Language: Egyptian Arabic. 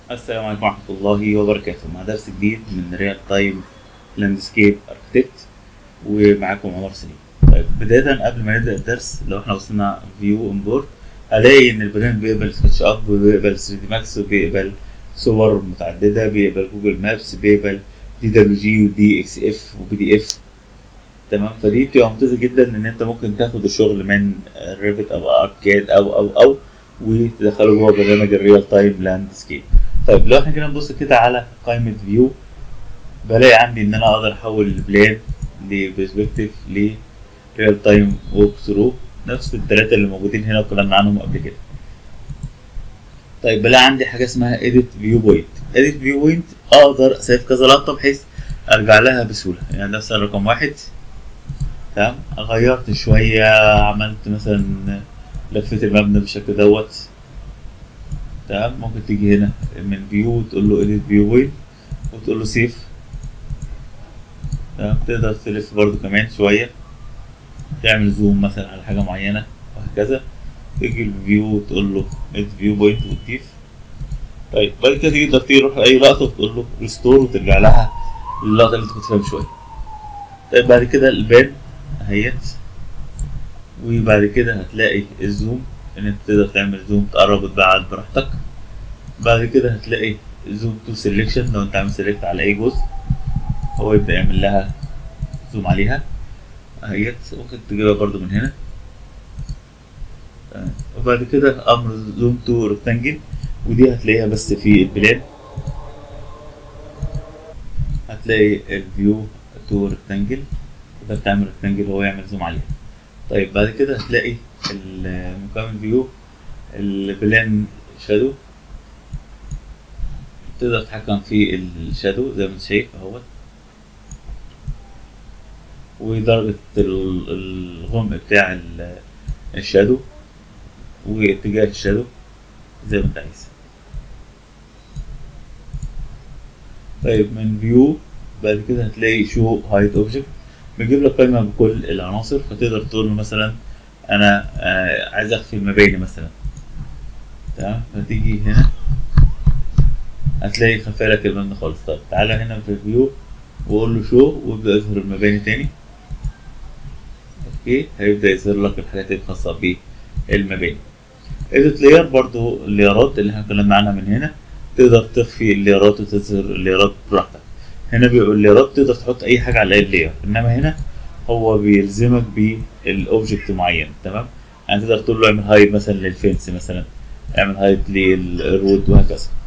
السلام عليكم ورحمة الله وبركاته مع درس جديد من ريال تايم لاندسكيب اركتكت ومعاكم عمر سليم طيب بداية قبل ما نبدأ الدرس لو احنا وصلنا فيو امبورت هلاقي ان البرنامج بيقبل سكتش اب وبيقبل 3 دي ماكس وبيقبل صور متعددة بيقبل جوجل مابس بيقبل دي دبليو جي ودي اكس اف وبي دي اف تمام فدي بتبقى ممتازة جدا ان انت ممكن تاخد الشغل من ريفت او اركاد او او او وتدخله جوه برنامج الريال تايم لاندسكيب طيب لو احنا كده نبص كده على قائمة فيو بلاقي عندي ان انا اقدر احول البلان لبرسبكتيف لريال تايم ووك ثرو نفس الثلاثة اللي موجودين هنا واتكلمنا عنهم قبل كده طيب بلاقي عندي حاجة اسمها edit view point edit view point اقدر اسيف كذا لقطة بحيث ارجع لها بسهولة يعني ده مثلا رقم واحد تمام غيرت شوية عملت مثلا لفيت المبنى بالشكل دوت تمام ممكن تيجي هنا من فيو وتقول له edit view point وتقول له سيف تمام تقدر تلف برضو كمان شوية تعمل زوم مثلا على حاجة معينة وهكذا تيجي الفيو وتقول له edit view point وتضيف طيب بعد كده تقدر تروح أي لقطة وتقول له ريستور وترجع لها اللقطة اللي انت كنت فيها من شوية طيب بعد كده البان اهيت وبعد كده هتلاقي الزوم ان انت تقدر تعمل زوم تقرب وتبعد براحتك بعد كده هتلاقي زوم تو سيلكشن لو انت عامل سيلكت على اي جزء هو يبدأ يعمل لها زوم عليها اهيت ممكن تجيبها برضو من هنا تمام. وبعد كده امر زوم تو ريكتانجل ودي هتلاقيها بس في البلان هتلاقي الفيو تو ريكتانجل تقدر تعمل ريكتانجل هو يعمل زوم عليها طيب بعد كده هتلاقي المكون فيو البلان شادو تقدر تتحكم في الشادو زي ما انت شايف اهوت ودرجة ال- الغمق بتاع ال- الشادو واتجاه الشادو زي ما انت عايز طيب من فيو بعد كده هتلاقي شو هايت اوبجكت بيجيب لك قائمة بكل العناصر فتقدر تقول له مثلا انا آه عايز اخفي المباني مثلا تمام فتيجي هنا هتلاقي خفى لك المبنى خالص طب تعالى هنا في الفيو وقول له شو وابدأ يظهر المباني تاني اوكي هيبدأ يظهر لك الحاجات الخاصة بالمباني اديت لاير برضو الليارات اللي احنا اتكلمنا عنها من هنا تقدر تخفي الليارات وتظهر الليارات براحتك هنا بيبقى الليارات تقدر تحط اي حاجة على اي لاير انما هنا هو بيلزمك بالاوبجكت معين تمام يعني تقدر تقول له اعمل هايد مثلا للفنس مثلا اعمل هايد للرود وهكذا